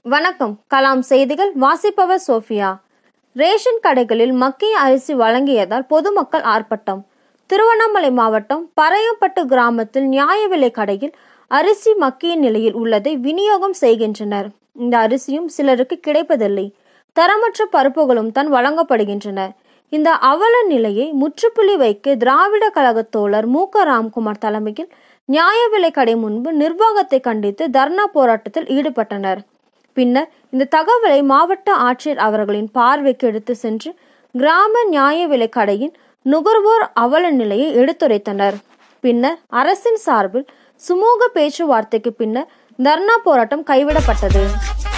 வணக்கம் கலாம் செய்திகள் வாசிப்பவர் சோஃபியா ரேஷன் கடைகளில் மக்கிய அரிசி வழங்கியதால் பொதுமக்கள் ஆர்ப்பாட்டம் திருவண்ணாமலை மாவட்டம் பறையப்பட்டு கிராமத்தில் நியாய விலை கடையில் அரிசி மக்கிய நிலையில் உள்ளதை விநியோகம் செய்கின்றனர் இந்த அரிசியும் சிலருக்கு கிடைப்பதில்லை தரமற்ற பருப்புகளும் தான் வழங்கப்படுகின்றன இந்த அவல நிலையை முற்றுப்புள்ளி வைக்க திராவிட கழக தோழர் மு க ராம்குமார் தலைமையில் நியாய விலை கடை முன்பு நிர்வாகத்தை கண்டித்து தர்ணா போராட்டத்தில் ஈடுபட்டனர் பின்னர் இந்த தகவலை மாவட்ட ஆட்சியர் அவர்களின் பார்வைக்கு எடுத்து சென்று கிராம நியாய விலை கடையின் நுகர்வோர் அவல நிலையை எடுத்துரைத்தனர் பின்னர் அரசின் சார்பில் சுமூக பேச்சுவார்த்தைக்கு பின்னர் தர்ணா போராட்டம் கைவிடப்பட்டது